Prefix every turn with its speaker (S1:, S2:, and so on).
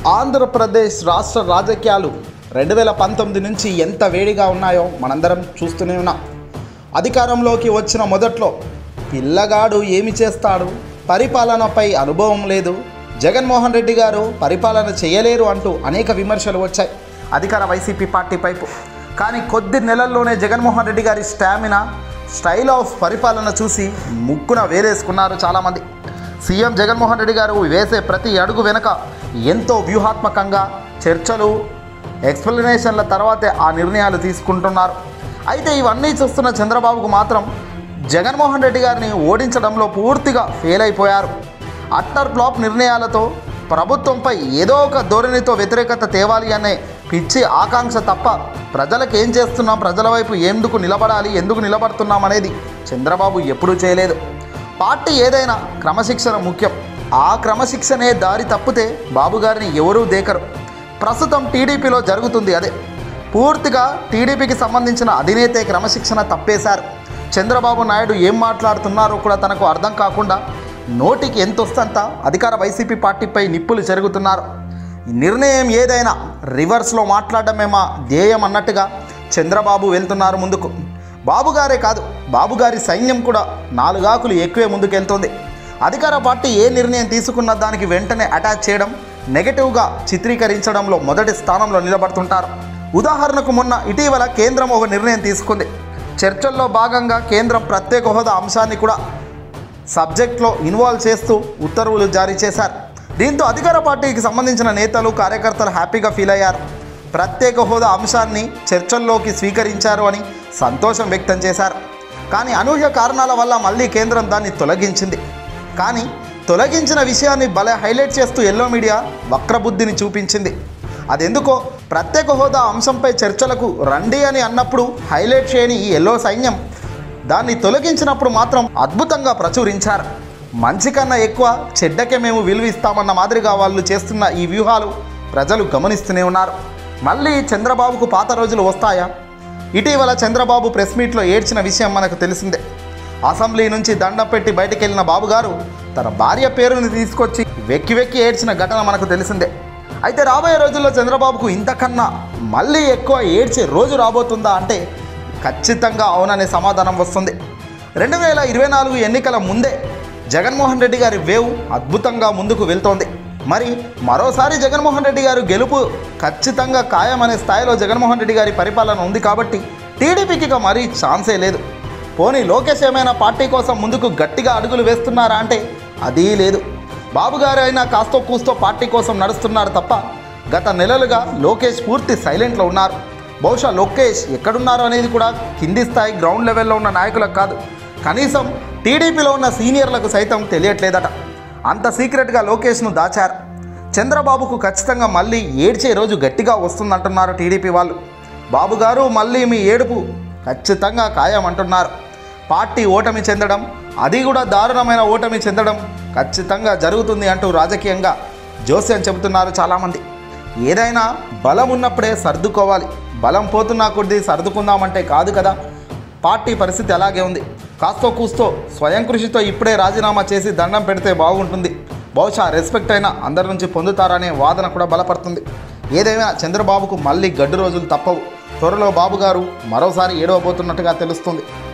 S1: ఆంధ్రప్రదేశ్ రాష్ట్ర రాజకీయాలు రెండు వేల పంతొమ్మిది నుంచి ఎంత వేడిగా ఉన్నాయో మనందరం చూస్తూనే ఉన్నాం అధికారంలోకి వచ్చిన మొదట్లో పిల్లగాడు ఏమి చేస్తాడు పరిపాలనపై అనుభవం లేదు జగన్మోహన్ రెడ్డి గారు పరిపాలన చేయలేరు అంటూ అనేక విమర్శలు వచ్చాయి అధికార వైసీపీ పార్టీ వైపు కానీ కొద్ది నెలల్లోనే జగన్మోహన్ రెడ్డి గారి స్టామినా స్టైల్ ఆఫ్ పరిపాలన చూసి ముక్కున వేలేసుకున్నారు చాలామంది సీఎం జగన్మోహన్ రెడ్డి గారు వేసే ప్రతి అడుగు వెనుక ఎంతో వ్యూహాత్మకంగా చర్చలు ఎక్స్ప్లెనేషన్ల తర్వాతే ఆ నిర్ణయాలు తీసుకుంటున్నారు అయితే ఇవన్నీ చూస్తున్న చంద్రబాబుకు మాత్రం జగన్మోహన్ రెడ్డి గారిని ఓడించడంలో పూర్తిగా ఫెయిల్ అయిపోయారు అట్టర్ ఫ్లాప్ నిర్ణయాలతో ప్రభుత్వంపై ఏదో ఒక ధోరణితో వ్యతిరేకత తేవాలి అనే పిచ్చి ఆకాంక్ష తప్ప ప్రజలకు ఏం చేస్తున్నాం ప్రజల వైపు ఎందుకు నిలబడాలి ఎందుకు నిలబడుతున్నాం అనేది చంద్రబాబు ఎప్పుడూ చేయలేదు పార్టీ ఏదైనా క్రమశిక్షణ ముఖ్యం ఆ క్రమశిక్షణే దారి తప్పితే బాబు గారిని ఎవరూ దేకరు ప్రస్తుతం టీడీపీలో జరుగుతుంది అదే పూర్తిగా టీడీపీకి సంబంధించిన అధినేతే క్రమశిక్షణ తప్పేశారు చంద్రబాబు నాయుడు ఏం మాట్లాడుతున్నారో కూడా తనకు అర్థం కాకుండా నోటికి ఎంత వస్తంత అధికార వైసీపీ పార్టీపై నిప్పులు జరుగుతున్నారు ఈ నిర్ణయం ఏదైనా రివర్స్లో మాట్లాడడమే మా ధ్యేయం అన్నట్టుగా చంద్రబాబు వెళ్తున్నారు ముందుకు బాబుగారే కాదు బాబుగారి సైన్యం కూడా నాలుగాకులు ఎక్కువే ముందుకెళ్తోంది అధికార పార్టీ ఏ నిర్ణయం తీసుకున్న దానికి వెంటనే అటాచ్ చేయడం నెగటివ్గా చిత్రీకరించడంలో మొదటి స్థానంలో నిలబడుతుంటారు ఉదాహరణకు మొన్న ఇటీవల కేంద్రం ఒక నిర్ణయం తీసుకుంది చర్చల్లో భాగంగా కేంద్రం ప్రత్యేక హోదా అంశాన్ని కూడా సబ్జెక్ట్లో ఇన్వాల్వ్ చేస్తూ ఉత్తర్వులు జారీ చేశారు దీంతో అధికార పార్టీకి సంబంధించిన నేతలు కార్యకర్తలు హ్యాపీగా ఫీల్ అయ్యారు ప్రత్యేక హోదా అంశాన్ని చర్చల్లోకి స్వీకరించారు అని సంతోషం వ్యక్తం చేశారు కానీ అనూహ్య కారణాల వల్ల మళ్ళీ కేంద్రం దాన్ని తొలగించింది కానీ తొలగించిన విషయాన్ని భలే హైలైట్ చేస్తూ ఎల్లో మీడియా వక్రబుద్ధిని చూపించింది అదెందుకో ప్రత్యేక హోదా అంశంపై చర్చలకు రండి అని అన్నప్పుడు హైలైట్ చేయని ఈ ఎల్లో సైన్యం దాన్ని తొలగించినప్పుడు మాత్రం అద్భుతంగా ప్రచురించారు మంచి కన్నా ఎక్కువ చెడ్డకే మేము విలువిస్తామన్న మాదిరిగా వాళ్ళు చేస్తున్న ఈ వ్యూహాలు ప్రజలు గమనిస్తూనే ఉన్నారు మళ్ళీ చంద్రబాబుకు పాత రోజులు వస్తాయా ఇటీవల చంద్రబాబు ప్రెస్ మీట్లో ఏడ్చిన విషయం మనకు తెలిసిందే అసెంబ్లీ నుంచి దండం పెట్టి బయటికి వెళ్ళిన బాబు గారు తన భార్య పేరుని తీసుకొచ్చి వెక్కి వెక్కి ఏడ్చిన ఘటన మనకు తెలిసిందే అయితే రాబోయే రోజుల్లో చంద్రబాబుకు ఇంతకన్నా మళ్ళీ ఎక్కువ ఏడ్చే రోజు రాబోతుందా అంటే ఖచ్చితంగా అవుననే సమాధానం వస్తుంది రెండు వేల ఇరవై నాలుగు ఎన్నికల ముందే జగన్మోహన్ రెడ్డి గారి వేవ్ అద్భుతంగా ముందుకు వెళ్తోంది మరి మరోసారి జగన్మోహన్ రెడ్డి గారు గెలుపు ఖచ్చితంగా ఖాయమనే స్థాయిలో జగన్మోహన్ రెడ్డి గారి పరిపాలన ఉంది కాబట్టి టీడీపీకి ఇక మరీ ఛాన్సే లేదు పోనీ లోకేష్ ఏమైనా పార్టీ కోసం ముందుకు గట్టిగా అడుగులు వేస్తున్నారా అంటే అదీ లేదు బాబు గారు అయినా కాస్తో కూస్తో పార్టీ కోసం నడుస్తున్నారు తప్ప గత నెలలుగా లోకేష్ పూర్తి సైలెంట్లో ఉన్నారు బహుశా లోకేష్ ఎక్కడున్నారు అనేది కూడా కింది స్థాయి గ్రౌండ్ లెవెల్లో ఉన్న నాయకులకు కాదు కనీసం టీడీపీలో ఉన్న సీనియర్లకు సైతం తెలియట్లేదట అంత సీక్రెట్గా లోకేష్ను దాచారు చంద్రబాబుకు ఖచ్చితంగా మళ్ళీ ఏడ్చే రోజు గట్టిగా వస్తుందంటున్నారు టీడీపీ వాళ్ళు బాబు గారు మళ్ళీ మీ ఏడుపు ఖచ్చితంగా ఖాయమంటున్నారు పార్టీ ఓటమి చెందడం అది కూడా దారుణమైన ఓటమి చెందడం ఖచ్చితంగా జరుగుతుంది అంటూ రాజకీయంగా జోస్యం చెబుతున్నారు చాలామంది ఏదైనా బలం ఉన్నప్పుడే సర్దుకోవాలి బలం పోతున్నా కొద్దీ సర్దుకుందామంటే కాదు కదా పార్టీ పరిస్థితి అలాగే ఉంది కాస్తో కూస్తో స్వయం కృషితో ఇప్పుడే రాజీనామా చేసి దండం పెడితే బాగుంటుంది బహుశా రెస్పెక్ట్ అయినా అందరి నుంచి పొందుతారనే వాదన కూడా బలపడుతుంది ఏదైనా చంద్రబాబుకు మళ్ళీ గడ్డు రోజులు తప్పవు త్వరలో బాబు గారు మరోసారి ఏడవబోతున్నట్టుగా తెలుస్తుంది